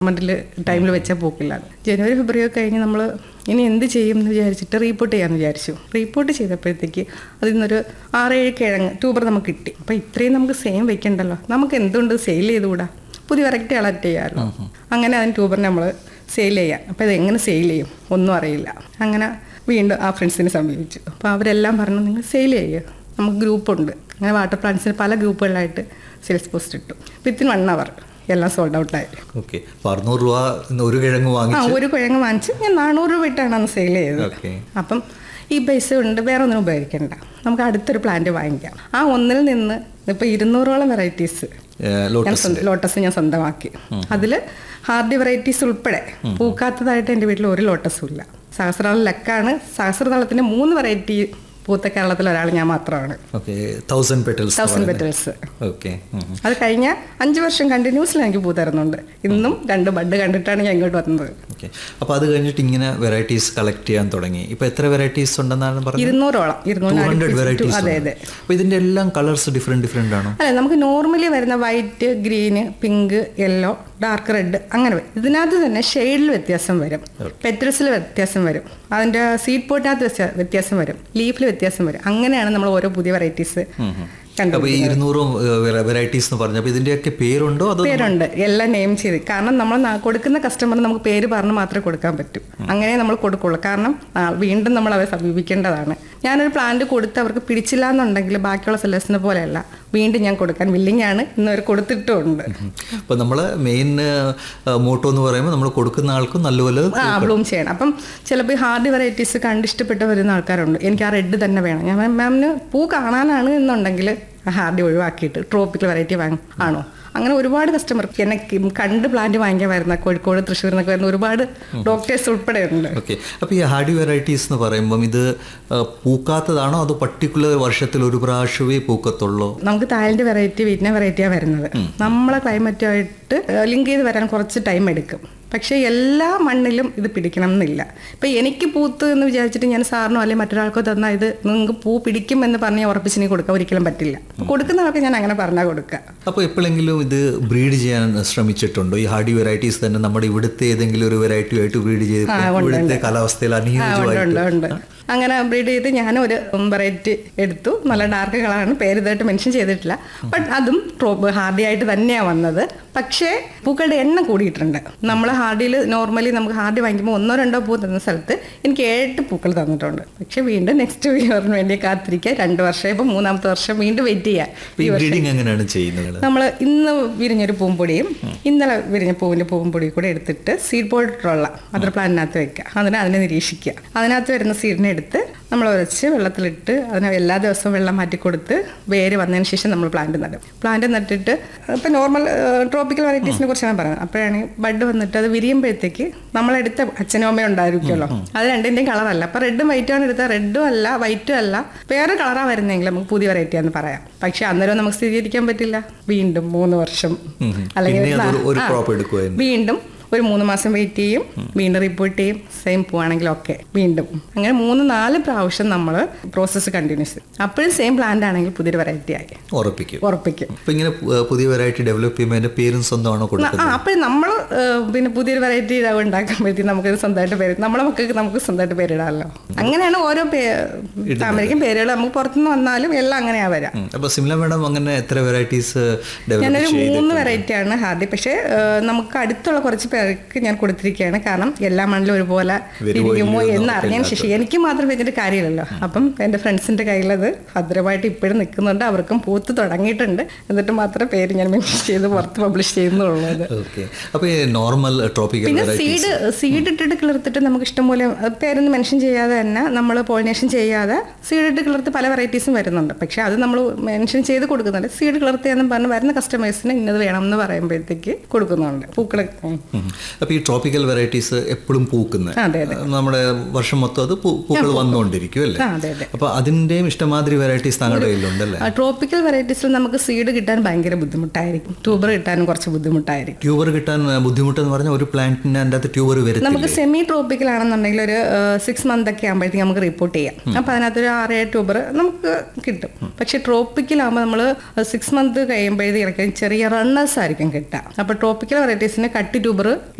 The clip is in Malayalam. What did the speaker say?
മറ്റിൽ ടൈമിൽ വെച്ചാൽ പൂക്കില്ല ജനുവരി ഫെബ്രുവരി ഒക്കെ കഴിഞ്ഞ് നമ്മൾ ഇനി എന്ത് ചെയ്യും എന്ന് വിചാരിച്ചിട്ട് റീപ്പോർട്ട് ചെയ്യാമെന്ന് വിചാരിച്ചു റീപ്പോർട്ട് ചെയ്തപ്പോഴത്തേക്ക് അതിൽ നിന്നൊരു ആറേഴ് കിഴങ്ങ് ട്യൂബർ നമുക്ക് കിട്ടി അപ്പോൾ ഇത്രയും നമുക്ക് സെയിം വെക്കണ്ടല്ലോ നമുക്ക് എന്തുകൊണ്ട് സെയിൽ ചെയ്തുകൂടാ പുതിയ വെറൈറ്റി കളക്ട് ചെയ്യാമല്ലോ അങ്ങനെ അതിന് ട്യൂബറിനെ നമ്മൾ സെയിൽ ചെയ്യാം അപ്പോൾ ഇത് എങ്ങനെ സെയിൽ ചെയ്യും ഒന്നും അറിയില്ല അങ്ങനെ വീണ്ടും ആ ഫ്രണ്ട്സിനെ സമീപിച്ചു അപ്പോൾ അവരെല്ലാം പറഞ്ഞു നിങ്ങൾ സെയിൽ ചെയ്യുക നമുക്ക് ഗ്രൂപ്പുണ്ട് അങ്ങനെ വാട്ടർ പ്ലാന്റ്സിന് പല ഗ്രൂപ്പുകളായിട്ട് സെയിൽസ് പോസ്റ്റ് ഇട്ടു വിത്തിൻ വൺ അവർ എല്ലാം സോൾഡ് ഔട്ടായി ഓക്കെ അപ്പൊ അറുന്നൂറ് രൂപ ഇന്ന് ഒരു കിഴങ്ങ് ആ വാങ്ങിച്ച് ഒരു കുഴങ്ങ് വാങ്ങിച്ച് ഞാൻ നാനൂറ് രൂപ ഇട്ടാണ് അന്ന് സെയിൽ ചെയ്തത് ഓക്കെ അപ്പം ഈ പൈസ കൊണ്ട് വേറെ ഒന്നിനും ഉപയോഗിക്കണ്ട നമുക്ക് അടുത്തൊരു പ്ലാന്റ് വാങ്ങിക്കാം ആ ഒന്നിൽ നിന്ന് ഇപ്പൊ ഇരുന്നൂറോളം വെറൈറ്റീസ് ഞാൻ ലോട്ടസ് സ്വന്തം ലോട്ടസ് ഞാൻ സ്വന്തമാക്കി അതിൽ ഹാർഡി വെറൈറ്റീസ് ഉൾപ്പെടെ പൂക്കാത്തതായിട്ട് എൻ്റെ വീട്ടിൽ ഒരു ലോട്ടസും ഇല്ല സഹസ്രദളം ലക്കാണ് സഹസ്രദളത്തിന്റെ മൂന്ന് വെറൈറ്റി പൂത്ത കേരളത്തിൽ ഒരാൾ ഞാൻ മാത്രമാണ് okay thousand petals thousand petals okay അത് കഴിഞ്ഞ അഞ്ച് വർഷം കണ്ടിന്യൂസിൽ എനിക്ക് പൂ തരുന്നുണ്ട് ഇന്നും രണ്ട് ബഡ് കണ്ടിട്ടാണ് ഞാൻ ഇങ്ങോട്ട് വന്നത് ഓക്കെ അപ്പോൾ അത് കഴിഞ്ഞിട്ട് ഇങ്ങനെ വെറൈറ്റീസ് കളക്ട് ചെയ്യാൻ തുടങ്ങി ഇപ്പൊ എത്ര വെറൈറ്റീസ് ഉണ്ടെന്നാണ് പറഞ്ഞത് ഇരുന്നൂറോളം ടു ഹൺഡ്രഡ് ഇരുന്നൂറ് വെറൈറ്റീസ് അതെ അതെ അപ്പോൾ ഇതിന്റെ എല്ലാം കളേഴ്സ് ഡിഫറെന്റ് ഡിഫറെന്റ് ആണോ അല്ല നമുക്ക് നോർമലി വരുന്ന white green pink yellow dark red അങ്ങനെ വരും ഇതിനകത്ത് തന്നെ ഷെയ്ഡിൽ വ്യത്യാസം വരും പെറ്റൽസിൽ വ്യത്യാസം വരും അതിൻ്റെ സീഡ് പോട്ടിനകത്ത് വ്യത്യാ- വ്യത്യാസം വരും ലീഫിൽ വ്യത്യാസം വരും അങ്ങനെയാണ് നമ്മൾ ഓരോ പുതിയ വെറൈറ്റീസ് കണ്ടു അപ്പോൾ ഈ ഇരുന്നൂറും വെറൈറ്റീസ് എന്ന് പറഞ്ഞപ്പോൾ ഇതിന്റെയൊക്കെ പേരുണ്ടോ അതോ പേരുണ്ട് എല്ലാം നെയിം ചെയ്ത് കാരണം നമ്മൾ നാ- കൊടുക്കുന്ന കസ്റ്റമറിന് നമുക്ക് പേര് പറഞ്ഞ് മാത്രമേ കൊടുക്കാൻ പറ്റൂ അങ്ങനെ നമ്മൾ കൊടുക്കുള്ളൂ കാരണം ആ, വീണ്ടും നമ്മൾ അവരെ സമീപിക്കേണ്ടതാണ് ഞാനൊരു പ്ലാന്റ് കൊടുത്ത് അവർക്ക് പിടിച്ചില്ല എന്നുണ്ടെങ്കിൽ ബാക്കിയുള്ള സെല്ലേഴ്സിനെ പോലെയല്ല വീണ്ടും ഞാൻ കൊടുക്കാൻ വില്ലിങ് ആണ് ഇന്ന് അവർ കൊടുത്തിട്ടുമുണ്ട് അപ്പോൾ നമ്മൾ മെയിൻ മോട്ടോ എന്ന് പറയുമ്പോൾ നമ്മൾ കൊടുക്കുന്ന ആൾക്കും നല്ലപോലെ ആ ബ്ലൂം ചെയ്യണം അപ്പം ചിലപ്പോൾ ഈ ഹാർഡ് വെറൈറ്റീസ് കണ്ടിഷ്ടപ്പെട്ട് വരുന്ന ആൾക്കാരുണ്ട് എനിക്ക് ആ റെഡ് തന്നെ വേണം ഞാൻ മാമിന് പൂ കാണാനാണ് എന്നുണ്ടെങ്കിൽ ഹാർഡി ഒഴിവാക്കിയിട്ട് ട്രോപ്പിക്കൽ വെറൈറ്റി വാങ്ങും ആണോ അങ്ങനെ ഒരുപാട് കസ്റ്റമർ എന്നെ കി- കണ്ട് പ്ലാന്റ് വാങ്ങിക്കാൻ വരുന്ന കോഴിക്കോട് തൃശ്ശൂർ എന്നൊക്കെ വരുന്ന ഒരുപാട് ഡോക്ടേഴ്സ് ഉൾപ്പെടെ ഉണ്ട് ഓക്കെ അപ്പോൾ ഈ ഹാർഡി വെറൈറ്റീസ് എന്ന് പറയുമ്പം ഇത് ആ, പൂക്കാത്തതാണോ അതോ പർട്ടിക്കുലർ വർഷത്തിൽ ഒരു പ്രാവശ്യമേ പൂക്കത്തുള്ളൂ നമുക്ക് തായ്ലൻഡ് വെറൈറ്റി വിയറ്റ്നാം വെറൈറ്റിയാണ് വരുന്നത് നമ്മളെ ക്ലൈമറ്റുമായിട്ട് ലിങ്ക് ചെയ്ത് വരാൻ കുറച്ച് ടൈം എടുക്കും പക്ഷേ എല്ലാ മണ്ണിലും ഇത് പിടിക്കണം എന്നില്ല ഇപ്പം എനിക്ക് പൂത്ത് എന്ന് വിചാരിച്ചിട്ട് ഞാൻ സാറിനോ അല്ലെങ്കിൽ മറ്റൊരാൾക്കോ തന്നാൽ ഇത് നിങ്ങൾക്ക് പൂ പിടിക്കും എന്ന് പറഞ്ഞ് ഉറപ്പിച്ച് നീ കൊടുക്കാൻ ഒരിക്കലും പറ്റില്ല കൊടുക്കുന്ന ആൾക്ക് ഞാൻ അങ്ങനെ പറഞ്ഞാൽ കൊടുക്കുക അപ്പോൾ എപ്പോഴെങ്കിലും ഇത് ബ്രീഡ് ചെയ്യാൻ ശ്രമിച്ചിട്ടുണ്ടോ ഈ ഹാർഡി വെറൈറ്റീസ് തന്നെ നമ്മുടെ ഇവിടുത്തെ ഏതെങ്കിലും ഒരു വെറൈറ്റി ആയിട്ട് ബ്രീഡ് ചെയ്ത് ഇവിടുത്തെ കാലാവസ്ഥയിൽ ആ, ഉണ്ട് അനുയോജ്യമായിട്ട് ഉണ്ട് ഉണ്ട് അങ്ങനെ ബ്രീഡ് ചെയ്ത് ഞാൻ ഒരു വെറൈറ്റി എടുത്തു നല്ല ഡാർക്ക് കളറാണ് പേര് ഇതായിട്ട് മെൻഷൻ ചെയ്തിട്ടില്ല ബട്ട് അതും ട്രോപ്പ് ഹാർഡി ആയിട്ട് തന്നെയാണ് വന്നത് പക്ഷേ പൂക്കളുടെ എണ്ണം കൂടിയിട്ടുണ്ട് നമ്മൾ ഹാർഡിയിൽ നോർമലി നമുക്ക് ഹാർഡി വാങ്ങിക്കുമ്പോൾ ഒന്നോ രണ്ടോ പൂ തന്ന സ്ഥലത്ത് എനിക്ക് ഏഴ് പൂക്കൾ തന്നിട്ടുണ്ട് പക്ഷേ വീണ്ടും നെക്സ്റ്റ് ഇയറിന് വേണ്ടി കാത്തിരിക്കുക രണ്ട് വർഷം ഇപ്പം മൂന്നാമത്തെ വർഷം വീണ്ടും വെയിറ്റ് ചെയ്യാം അപ്പോൾ ഈ ബ്രീഡിങ് എങ്ങനെയാണ് ചെയ്യുന്നത് നമ്മൾ ഇന്ന് വിരിഞ്ഞൊരു പൂമ്പൊടിയും ഇന്നലെ വിരിഞ്ഞ പൂവിൻ്റെ പൂമ്പൊടിയും കൂടെ എടുത്തിട്ട് സീഡ് പോയിട്ടുള്ള മദർ പ്ലാന്റിനകത്ത് വെക്കുക അതിനെ അതിനെ നിരീക്ഷിക്കുക അതിനകത്ത് വരുന്ന സീഡിനെ എടുത്ത് നമ്മൾ ഉരച്ച് വെള്ളത്തിലിട്ട് അതിന് എല്ലാ ദിവസവും വെള്ളം മാറ്റി കൊടുത്ത് വേര് വന്നതിന് ശേഷം നമ്മൾ പ്ലാന്റ് നടും പ്ലാന്റ് നട്ടിട്ട് ഇപ്പം നോർമൽ ട്രോപ്പിക്കൽ വെറൈറ്റീസിനെ കുറിച്ചാണ് പറയുന്നത് അപ്പോഴാണ് ബഡ് വന്നിട്ട് അത് വിരിയുമ്പോഴത്തേക്ക് നമ്മളെടുത്ത അച്ഛനും അമ്മയും ഉണ്ടായിരിക്കുമല്ലോ അത് രണ്ടിൻ്റെയും കളറല്ല അപ്പം റെഡും വൈറ്റും ആണ് എടുത്താൽ റെഡും അല്ല വൈറ്റും അല്ല വേറെ കളറാണ് വരുന്നതെങ്കിൽ നമുക്ക് പുതിയ വെറൈറ്റി ആണെന്ന് പറയാം പക്ഷെ അന്നേരം നമുക്ക് സ്ഥിരീകരിക്കാൻ പറ്റില്ല വീണ്ടും മൂന്ന് വർഷം അല്ലെങ്കിൽ പിന്നെ അത് ഒരു ആ, ക്രോപ്പ് എടുക്കുമായിരുന്നു വീണ്ടും ഒരു മൂന്ന് മാസം വെയിറ്റ് ചെയ്യും വീണ്ടും റിപ്പോർട്ട് ചെയ്യും സെയിം പോവാണെങ്കിൽ ഓക്കെ വീണ്ടും അങ്ങനെ മൂന്ന് നാല് പ്രാവശ്യം നമ്മൾ പ്രോസസ്സ് കണ്ടിന്യൂസ് അപ്പോഴും സെയിം പ്ലാന്റ് ആണെങ്കിൽ പുതിയൊരു വെറൈറ്റി ആയി ഉറപ്പിക്കും ഉറപ്പിക്കും അപ്പോൾ ഇങ്ങനെ പു- പുതിയ വെറൈറ്റി ഡെവലപ്പ് ചെയ്യുമ്പോൾ അതിന്റെ പേരും സ്വന്തമാണോ ആ കൊടുക്കുന്നത് അപ്പോഴും നമ്മൾ പിന്നെ പുതിയൊരു വെറൈറ്റി ഉണ്ടാക്കുമ്പോഴത്തേക്കും നമുക്ക് സ്വന്തമായിട്ട് പേര് നമ്മളെ മക്കൾക്ക് നമുക്ക് സ്വന്തമായിട്ട് പേരിടാമല്ലോ അങ്ങനെയാണ് ഓരോ പേ താമരയ്ക്കും പേരുകൾ നമുക്ക് പുറത്തുനിന്ന് വന്നാലും എല്ലാം അങ്ങനെയാ വരാം അപ്പോൾ സിംല മാഡം അങ്ങനെ എത്ര വെറൈറ്റീസ് ഡെവലപ്പ് ഞാനൊരു ചെയ്ത് മൂന്ന് വെറൈറ്റി ആണ് ഹാർഡി പക്ഷേ ഏഹ്, നമുക്ക് അടുത്തുള്ള കുറച്ച് പേർക്ക് ഞാൻ കൊടുത്തിരിക്കുകയാണ് കാരണം എല്ലാ മണ്ണിലും ഒരുപോലെ ഇരിക്കുമോ എന്ന് അറിയാൻ ശേഷി എനിക്ക് മാത്രം വെച്ചിട്ട് കാര്യമില്ലല്ലോ അപ്പം എൻ്റെ ഫ്രണ്ട്സിൻ്റെ കയ്യിലത് ഭദ്രമായിട്ട് ഇപ്പോഴും നിൽക്കുന്നുണ്ട് അവർക്കും പൂത്ത് തുടങ്ങിയിട്ടുണ്ട് എന്നിട്ട് മാത്രം പേര് ഞാൻ മെൻഷൻ ചെയ്ത് പുറത്ത് പബ്ലിഷ് ചെയ്യുന്നുള്ളൂ അത് ഓക്കെ അപ്പോൾ ഈ നോർമൽ ട്രോപ്പിക്കൽ പിന്നെ വെറൈറ്റീസ് സീഡ് സീഡ് ഇട്ടിട്ട് കിളർത്തിട്ട് നമുക്ക് ഇഷ്ടംപോലെ അത് പേരൊന്നും മെൻഷൻ ചെയ്യാതെ തന്നെ നമ്മൾ പോളിനേഷൻ ചെയ്യാതെ സീഡ് ഇട്ട് കിളർത്ത് പല വെറൈറ്റീസും വരുന്നുണ്ട് പക്ഷേ അത് നമ്മൾ മെൻഷൻ ചെയ്ത് കൊടുക്കുന്നുണ്ട് സീഡ് കിളർത്തിയെന്നും പറഞ്ഞ് വരുന്ന കസ്റ്റമേഴ്സിന് ഇന്നത് വേണം എന്ന് പറയുമ്പോഴത്തേക്ക് കൊടുക്കുന്നുണ്ട് പൂക്കൾ ഉം. അപ്പോൾ ഈ ട്രോപ്പിക്കൽ വെറൈറ്റീസ് എപ്പോഴും പൂക്കുന്നത് അതെ അതെ നമ്മുടെ വർഷം മൊത്തം അത് പൂ- പൂക്കൾ വന്നുകൊണ്ടിരിക്കും അല്ലേ ആ അതെ അതെ അപ്പോൾ അതിൻ്റെയും ഇഷ്ടമാതിരി വെറൈറ്റീസ് താങ്കളുടെ കയ്യിലുണ്ടല്ലേ ട്രോപ്പിക്കൽ വെറൈറ്റീസിൽ നമുക്ക് സീഡ് കിട്ടാൻ ഭയങ്കര ബുദ്ധിമുട്ടായിരിക്കും ട്യൂബർ കിട്ടാനും കുറച്ച് ബുദ്ധിമുട്ടായിരിക്കും ട്യൂബർ കിട്ടാൻ ബുദ്ധിമുട്ടെന്ന് പറഞ്ഞാൽ ഒരു പ്ലാന്റിന് അതിൻ്റെ അകത്ത് ട്യൂബർ വരത്തില്ല നമുക്ക് സെമി ട്രോപ്പിക്കൽ ആണെന്നുണ്ടെങ്കിൽ ഒരു സിക്സ് മന്ത് ഒക്കെ ആകുമ്പോഴത്തേക്ക് നമുക്ക് റിപ്പോർട്ട് ചെയ്യാം അപ്പോൾ അതിനകത്ത് ഒരു ആറേഴ് ട്യൂബർ നമുക്ക് കിട്ടും പക്ഷെ ട്രോപ്പിക്കൽ ആകുമ്പോൾ നമ്മൾ സിക്സ് മന്ത് കഴിയുമ്പോഴത്തേക്ക് ചെറിയ റണ്ണേഴ്സ് ആയിരിക്കും കിട്ടുക അപ്പോൾ ട്രോപ്പിക്കൽ വെറൈറ്റീസിന് കട്ടി ട്യൂബർ